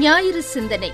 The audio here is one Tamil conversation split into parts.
ஞாயிறு சிந்தனை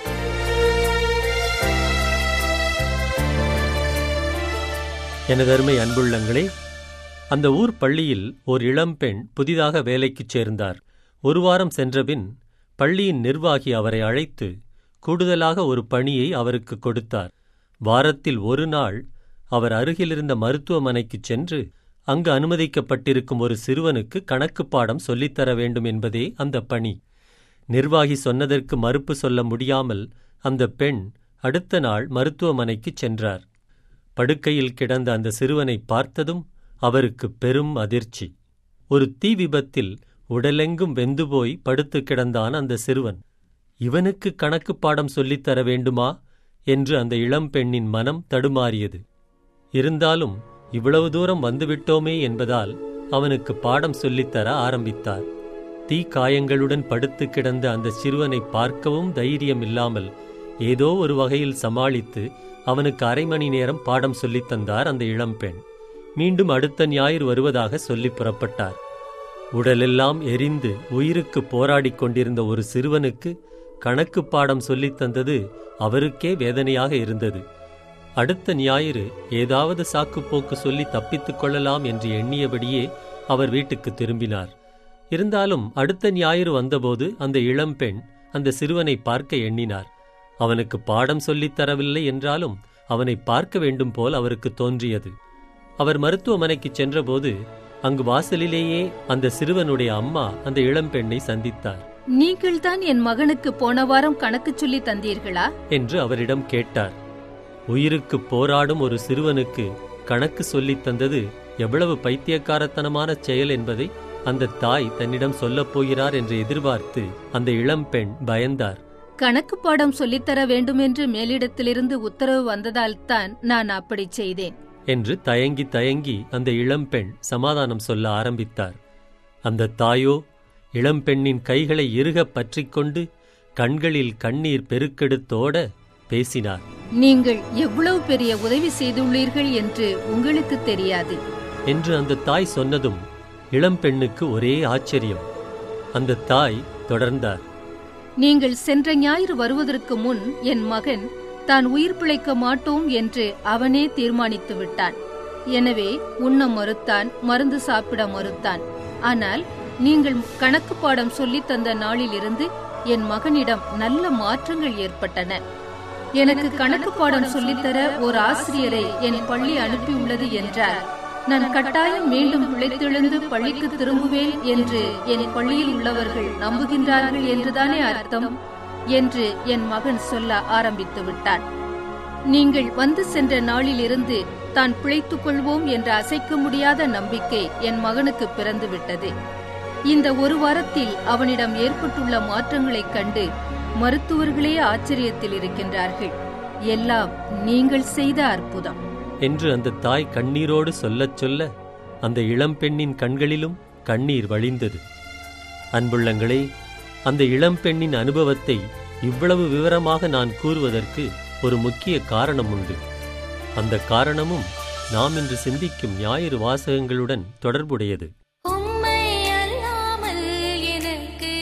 எனதருமை அன்புள்ளங்களே அந்த ஊர் பள்ளியில் ஓர் இளம்பெண் புதிதாக வேலைக்குச் சேர்ந்தார் ஒரு வாரம் சென்றபின் பள்ளியின் நிர்வாகி அவரை அழைத்து கூடுதலாக ஒரு பணியை அவருக்கு கொடுத்தார் வாரத்தில் ஒரு நாள் அவர் அருகிலிருந்த மருத்துவமனைக்குச் சென்று அங்கு அனுமதிக்கப்பட்டிருக்கும் ஒரு சிறுவனுக்கு கணக்குப் பாடம் சொல்லித்தர வேண்டும் என்பதே அந்த பணி நிர்வாகி சொன்னதற்கு மறுப்பு சொல்ல முடியாமல் அந்த பெண் அடுத்த நாள் மருத்துவமனைக்குச் சென்றார் படுக்கையில் கிடந்த அந்த சிறுவனை பார்த்ததும் அவருக்கு பெரும் அதிர்ச்சி ஒரு தீ விபத்தில் உடலெங்கும் வெந்து போய் படுத்து கிடந்தான் அந்த சிறுவன் இவனுக்கு கணக்குப் பாடம் சொல்லித்தர வேண்டுமா என்று அந்த இளம்பெண்ணின் மனம் தடுமாறியது இருந்தாலும் இவ்வளவு தூரம் வந்துவிட்டோமே என்பதால் அவனுக்கு பாடம் சொல்லித்தர ஆரம்பித்தார் தீ காயங்களுடன் படுத்து கிடந்த அந்த சிறுவனை பார்க்கவும் தைரியம் இல்லாமல் ஏதோ ஒரு வகையில் சமாளித்து அவனுக்கு அரை மணி நேரம் பாடம் சொல்லித் தந்தார் அந்த இளம்பெண் மீண்டும் அடுத்த ஞாயிறு வருவதாக சொல்லி புறப்பட்டார் உடலெல்லாம் எரிந்து உயிருக்கு போராடிக் கொண்டிருந்த ஒரு சிறுவனுக்கு கணக்கு பாடம் சொல்லித் தந்தது அவருக்கே வேதனையாக இருந்தது அடுத்த ஞாயிறு ஏதாவது சாக்குப்போக்கு சொல்லி தப்பித்துக் கொள்ளலாம் என்று எண்ணியபடியே அவர் வீட்டுக்கு திரும்பினார் இருந்தாலும் அடுத்த ஞாயிறு வந்தபோது அந்த இளம்பெண் அந்த சிறுவனை பார்க்க எண்ணினார் அவனுக்கு பாடம் சொல்லித் தரவில்லை என்றாலும் அவனை பார்க்க வேண்டும் போல் அவருக்கு தோன்றியது அவர் மருத்துவமனைக்குச் சென்றபோது அங்கு வாசலிலேயே அந்த சிறுவனுடைய அம்மா அந்த இளம்பெண்ணை சந்தித்தார் நீங்கள்தான் என் மகனுக்கு போன வாரம் கணக்கு சொல்லி தந்தீர்களா என்று அவரிடம் கேட்டார் உயிருக்கு போராடும் ஒரு சிறுவனுக்கு கணக்கு சொல்லித் தந்தது எவ்வளவு பைத்தியக்காரத்தனமான செயல் என்பதை அந்த தாய் தன்னிடம் சொல்லப் போகிறார் என்று எதிர்பார்த்து அந்த இளம்பெண் பயந்தார் கணக்கு பாடம் சொல்லித்தர வேண்டும் என்று மேலிடத்திலிருந்து உத்தரவு வந்ததால்தான் நான் அப்படி செய்தேன் என்று தயங்கி தயங்கி அந்த இளம்பெண் சமாதானம் சொல்ல ஆரம்பித்தார் அந்த தாயோ இளம்பெண்ணின் கைகளை இறுகப் பற்றிக்கொண்டு கண்களில் கண்ணீர் பெருக்கெடுத்தோட பேசினார் நீங்கள் எவ்வளவு பெரிய உதவி செய்துள்ளீர்கள் என்று உங்களுக்கு தெரியாது என்று அந்த தாய் சொன்னதும் இளம்பெண்ணுக்கு ஒரே ஆச்சரியம் அந்த தாய் தொடர்ந்தார் நீங்கள் சென்ற ஞாயிறு வருவதற்கு முன் என் மகன் தான் உயிர் பிழைக்க மாட்டோம் என்று அவனே தீர்மானித்து விட்டான் எனவே உண்ண மறுத்தான் மருந்து சாப்பிட மறுத்தான் ஆனால் நீங்கள் கணக்கு பாடம் சொல்லித் தந்த நாளிலிருந்து என் மகனிடம் நல்ல மாற்றங்கள் ஏற்பட்டன எனக்கு கணக்கு பாடம் சொல்லித்தர ஒரு ஆசிரியரை என் பள்ளி அனுப்பியுள்ளது என்றார் நான் கட்டாயம் மீண்டும் பிழைத்தெழுந்து பள்ளிக்கு திரும்புவேன் என்று என் பள்ளியில் உள்ளவர்கள் நம்புகின்றார்கள் என்றுதானே அர்த்தம் என்று என் மகன் சொல்ல ஆரம்பித்து விட்டான் நீங்கள் வந்து சென்ற நாளிலிருந்து தான் பிழைத்துக் கொள்வோம் என்ற அசைக்க முடியாத நம்பிக்கை என் மகனுக்கு பிறந்து விட்டது இந்த ஒரு வாரத்தில் அவனிடம் ஏற்பட்டுள்ள மாற்றங்களைக் கண்டு மருத்துவர்களே ஆச்சரியத்தில் இருக்கின்றார்கள் எல்லாம் நீங்கள் செய்த அற்புதம் என்று அந்த தாய் கண்ணீரோடு சொல்லச் சொல்ல அந்த இளம்பெண்ணின் கண்களிலும் கண்ணீர் வழிந்தது அன்புள்ளங்களே அந்த இளம்பெண்ணின் அனுபவத்தை இவ்வளவு விவரமாக நான் கூறுவதற்கு ஒரு முக்கிய காரணம் உண்டு அந்த காரணமும் நாம் இன்று சிந்திக்கும் ஞாயிறு வாசகங்களுடன் தொடர்புடையது உம்மை அல்லாமல் எனக்கு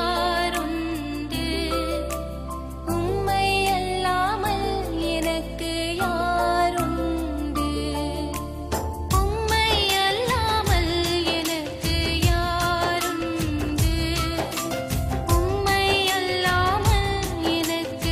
யாருண்டு உம்மை அல்லாமல் எனக்கு யாருண்டு உம்மை அல்லாமல் எனக்கு யாருண்டு உம்மை அல்லாமல் எனக்கு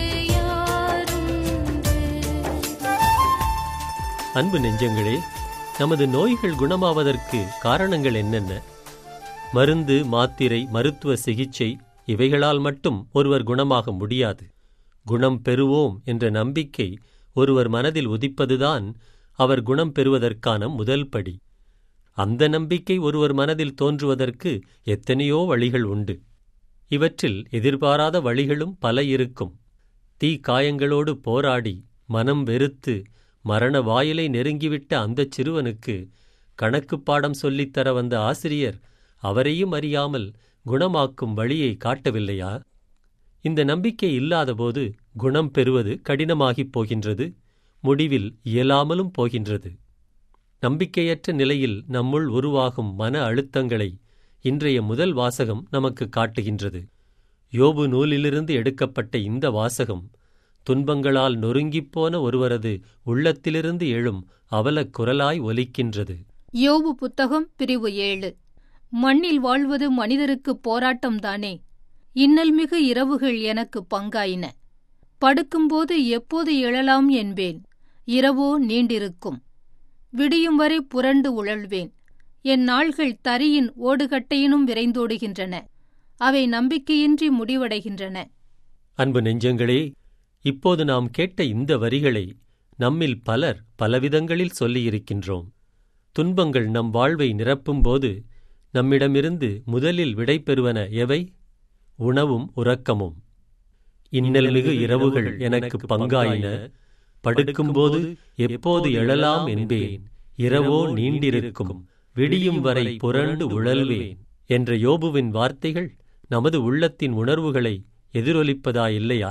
யாருண்டு அன்பு நெஞ்சங்களே நமது நோய்கள் குணமாவதற்கு காரணங்கள் என்னென்ன மருந்து மாத்திரை மருத்துவ சிகிச்சை இவைகளால் மட்டும் ஒருவர் குணமாக முடியாது குணம் பெறுவோம் என்ற நம்பிக்கை ஒருவர் மனதில் உதிப்பதுதான் அவர் குணம் பெறுவதற்கான முதல் படி அந்த நம்பிக்கை ஒருவர் மனதில் தோன்றுவதற்கு எத்தனையோ வழிகள் உண்டு இவற்றில் எதிர்பாராத வழிகளும் பல இருக்கும் தீ காயங்களோடு போராடி மனம் வெறுத்து மரண வாயிலை நெருங்கிவிட்ட அந்தச் சிறுவனுக்கு கணக்குப் பாடம் சொல்லித்தர வந்த ஆசிரியர் அவரையும் அறியாமல் குணமாக்கும் வழியை காட்டவில்லையா இந்த நம்பிக்கை இல்லாதபோது குணம் பெறுவது கடினமாகிப் போகின்றது முடிவில் இயலாமலும் போகின்றது நம்பிக்கையற்ற நிலையில் நம்முள் உருவாகும் மன அழுத்தங்களை இன்றைய முதல் வாசகம் நமக்கு காட்டுகின்றது யோபு நூலிலிருந்து எடுக்கப்பட்ட இந்த வாசகம் துன்பங்களால் நொறுங்கிப்போன ஒருவரது உள்ளத்திலிருந்து எழும் அவலக் குரலாய் ஒலிக்கின்றது யோபு புத்தகம் பிரிவு ஏழு மண்ணில் வாழ்வது மனிதருக்கு போராட்டம்தானே இன்னல்மிகு இரவுகள் எனக்கு பங்காயின படுக்கும்போது எப்போது எழலாம் என்பேன் இரவோ நீண்டிருக்கும் விடியும் வரை புரண்டு உழல்வேன் என் நாள்கள் தரியின் ஓடுகட்டையினும் விரைந்தோடுகின்றன அவை நம்பிக்கையின்றி முடிவடைகின்றன அன்பு நெஞ்சங்களே இப்போது நாம் கேட்ட இந்த வரிகளை நம்மில் பலர் பலவிதங்களில் சொல்லியிருக்கின்றோம் துன்பங்கள் நம் வாழ்வை நிரப்பும்போது நம்மிடமிருந்து முதலில் விடைபெறுவன எவை உணவும் உறக்கமும் இன்னல்மிகு இரவுகள் எனக்கு பங்காயின படுக்கும்போது எப்போது எழலாம் என்பேன் இரவோ நீண்டிருக்கும் விடியும் வரை புரண்டு உழல்வேன் என்ற யோபுவின் வார்த்தைகள் நமது உள்ளத்தின் உணர்வுகளை எதிரொலிப்பதாயில்லையா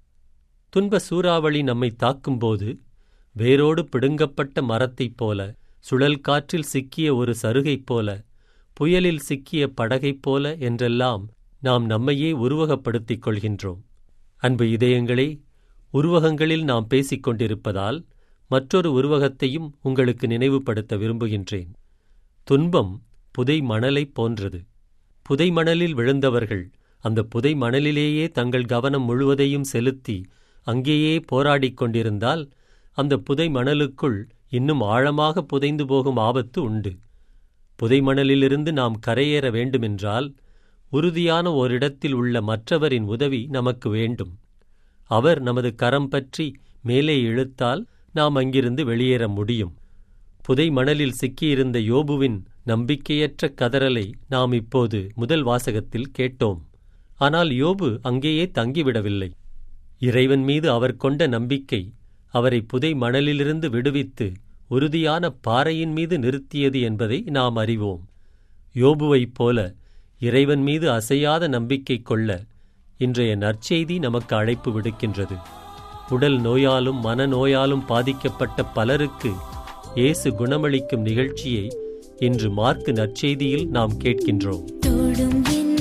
துன்ப சூறாவளி நம்மை தாக்கும்போது வேரோடு பிடுங்கப்பட்ட மரத்தைப் போல சுழல் காற்றில் சிக்கிய ஒரு சருகைப் போல புயலில் சிக்கிய படகைப் போல என்றெல்லாம் நாம் நம்மையே உருவகப்படுத்திக் கொள்கின்றோம் அன்பு இதயங்களே உருவகங்களில் நாம் பேசிக் கொண்டிருப்பதால் மற்றொரு உருவகத்தையும் உங்களுக்கு நினைவுபடுத்த விரும்புகின்றேன் துன்பம் புதை மணலைப் போன்றது புதை மணலில் விழுந்தவர்கள் அந்த புதை மணலிலேயே தங்கள் கவனம் முழுவதையும் செலுத்தி அங்கேயே போராடிக் கொண்டிருந்தால் அந்த புதை மணலுக்குள் இன்னும் ஆழமாக புதைந்து போகும் ஆபத்து உண்டு புதை மணலிலிருந்து நாம் கரையேற வேண்டுமென்றால் உறுதியான ஓரிடத்தில் உள்ள மற்றவரின் உதவி நமக்கு வேண்டும் அவர் நமது கரம் பற்றி மேலே இழுத்தால் நாம் அங்கிருந்து வெளியேற முடியும் புதை மணலில் சிக்கியிருந்த யோபுவின் நம்பிக்கையற்ற கதறலை நாம் இப்போது முதல் வாசகத்தில் கேட்டோம் ஆனால் யோபு அங்கேயே தங்கிவிடவில்லை இறைவன் மீது அவர் கொண்ட நம்பிக்கை அவரை புதை மணலிலிருந்து விடுவித்து உறுதியான பாறையின் மீது நிறுத்தியது என்பதை நாம் அறிவோம் யோபுவைப் போல இறைவன் மீது அசையாத நம்பிக்கை கொள்ள இன்றைய நற்செய்தி நமக்கு அழைப்பு விடுக்கின்றது உடல் நோயாலும் மனநோயாலும் பாதிக்கப்பட்ட பலருக்கு இயேசு குணமளிக்கும் நிகழ்ச்சியை இன்று மார்க்கு நற்செய்தியில் நாம் கேட்கின்றோம் தொடும் என்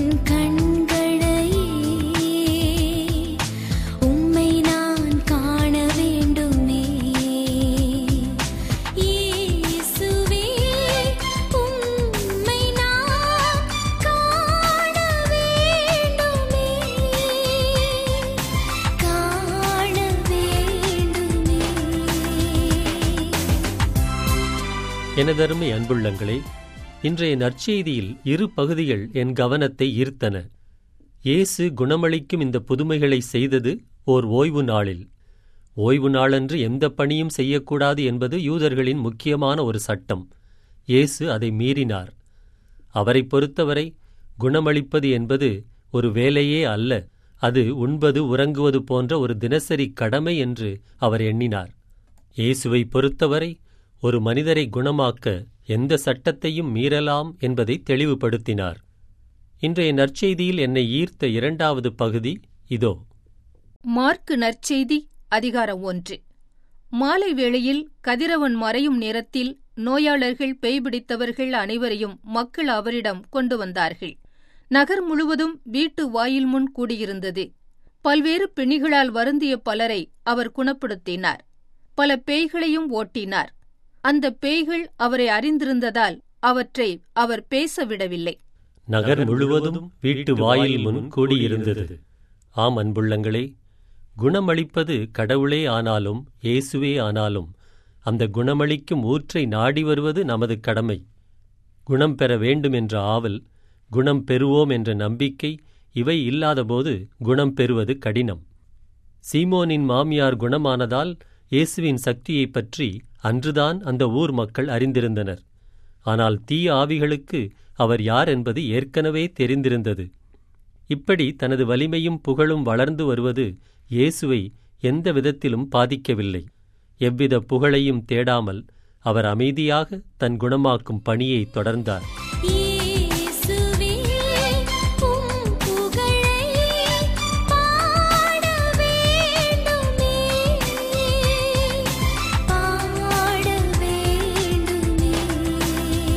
கண்களையே உம்மை நான் காண வேண்டுமே இயேசுவே உம்மை நான் காண வேண்டுமே காண வேண்டுமே எனதருமை அன்புள்ளங்களே இன்றைய நற்செய்தியில் இரு பகுதிகள் என் கவனத்தை ஈர்த்தன இயேசு குணமளிக்கும் இந்த புதுமைகளை செய்தது ஓர் ஓய்வு நாளில் ஓய்வு நாளன்று எந்த பணியும் செய்யக்கூடாது என்பது யூதர்களின் முக்கியமான ஒரு சட்டம் இயேசு அதை மீறினார் அவரைப் பொறுத்தவரை குணமளிப்பது என்பது ஒரு வேலையே அல்ல அது உண்பது உறங்குவது போன்ற ஒரு தினசரி கடமை என்று அவர் எண்ணினார் இயேசுவை பொறுத்தவரை ஒரு மனிதரை குணமாக்க எந்த சட்டத்தையும் மீறலாம் என்பதை தெளிவுபடுத்தினார் இன்றைய நற்செய்தியில் என்னை ஈர்த்த இரண்டாவது பகுதி இதோ மார்க்கு நற்செய்தி அதிகாரம் ஒன்று மாலை வேளையில் கதிரவன் மறையும் நேரத்தில் நோயாளர்கள் பேய் பிடித்தவர்கள் அனைவரையும் மக்கள் அவரிடம் கொண்டு வந்தார்கள் நகர் முழுவதும் வீட்டு வாயில் முன் கூடியிருந்தது பல்வேறு பிணிகளால் வருந்திய பலரை அவர் குணப்படுத்தினார் பல பேய்களையும் ஓட்டினார் அந்த பேய்கள் அவரை அறிந்திருந்ததால் அவற்றை அவர் பேச விடவில்லை நகர் முழுவதும் வீட்டு வாயில் முன் கூடியிருந்தது ஆம் அன்புள்ளங்களே குணமளிப்பது கடவுளே ஆனாலும் இயேசுவே ஆனாலும் அந்த குணமளிக்கும் ஊற்றை நாடி வருவது நமது கடமை குணம் பெற வேண்டும் என்ற ஆவல் குணம் பெறுவோம் என்ற நம்பிக்கை இவை இல்லாதபோது குணம் பெறுவது கடினம் சீமோனின் மாமியார் குணமானதால் இயேசுவின் சக்தியைப் பற்றி அன்றுதான் அந்த ஊர் மக்கள் அறிந்திருந்தனர் ஆனால் தீய ஆவிகளுக்கு அவர் யார் என்பது ஏற்கனவே தெரிந்திருந்தது இப்படி தனது வலிமையும் புகழும் வளர்ந்து வருவது இயேசுவை எந்த விதத்திலும் பாதிக்கவில்லை எவ்வித புகழையும் தேடாமல் அவர் அமைதியாக தன் குணமாக்கும் பணியை தொடர்ந்தார் இயேசுவே உம் புகழை பாட வேண்டுமே பாட வேண்டுமே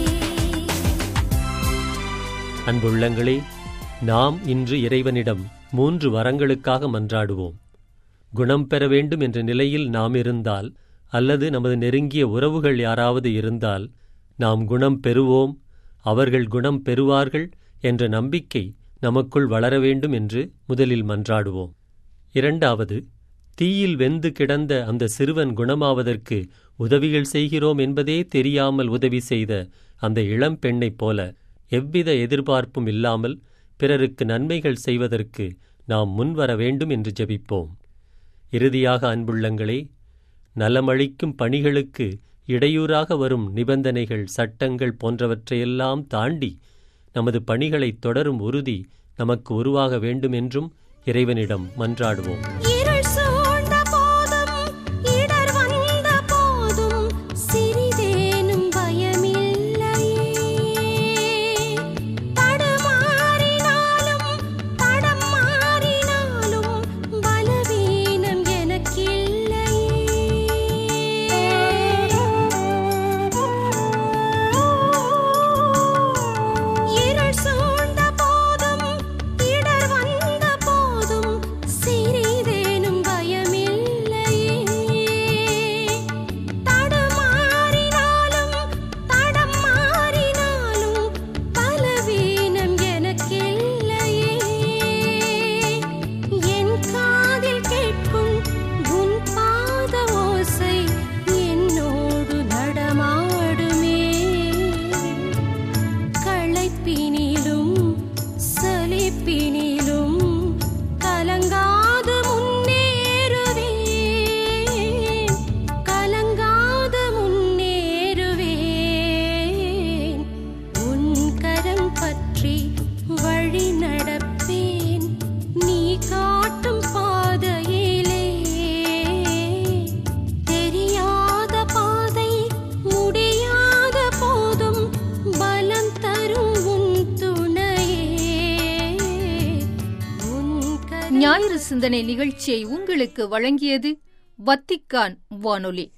அன்புள்ளங்களே நாம் இன்று இறைவனிடம் மூன்று வரங்களுக்காக மன்றாடுவோம் குணம் பெற வேண்டும் என்ற நிலையில் நாம் இருந்தால் அல்லது நமது நெருங்கிய உறவுகள் யாராவது இருந்தால் நாம் குணம் பெறுவோம் அவர்கள் குணம் பெறுவார்கள் என்ற நம்பிக்கை நமக்குள் வளர வேண்டும் என்று முதலில் மன்றாடுவோம் இரண்டாவது தீயில் வெந்து கிடந்த அந்த சிறுவன் குணமாவதற்கு உதவிகள் செய்கிறோம் என்பதே தெரியாமல் உதவி செய்த அந்த இளம் பெண்ணைப் போல எவ்வித எதிர்பார்ப்பும் இல்லாமல் பிறருக்கு நன்மைகள் செய்வதற்கு நாம் முன்வர வேண்டும் என்று ஜெபிப்போம் இறுதியாக அன்புள்ளங்களே நலமளிக்கும் பணிகளுக்கு இடையூறாக வரும் நிபந்தனைகள் சட்டங்கள் போன்றவற்றையெல்லாம் தாண்டி நமது பணிகளை தொடரும் உறுதி நமக்கு உருவாக வேண்டும் என்றும் இறைவனிடம் மன்றாடுவோம் இருள் சூழ்ந்த போதும் இடர் வந்த போதும் சிறிதேனும் பயமில்லையே தடுமாறினாலும் தடம் மாறினாலும் பலவீனம் எனக்கில்லையே இருள் சூழ்ந்த போதும் இடர் வந்த போதும் சிறிதேனும் பயமில்லையே தடுமாறினாலும் தடம் மாறினாலும் பலவீனம் எனக்கில்லையே என் காதில் கேட்கும் உன் பாத ஓசை என்னோடு நடமாடுமே களைப்பினிலும் சலிப்பினிலும் கலங்காது முன்னேறுவேன் கலங்காது முன்னேறுவேன் உன் கரம் பற்றி வழி நடப்பேன் நீ காட்டும் பாதையிலே தெரியாத பாதை முடியாத போதும் பலம் தரும் உன் துணையே உன் கரம் ஞாயிறு சிந்தனை நிகழ்ச்சியை உங்களுக்கு வழங்கியது வத்திக்கான் வானொலி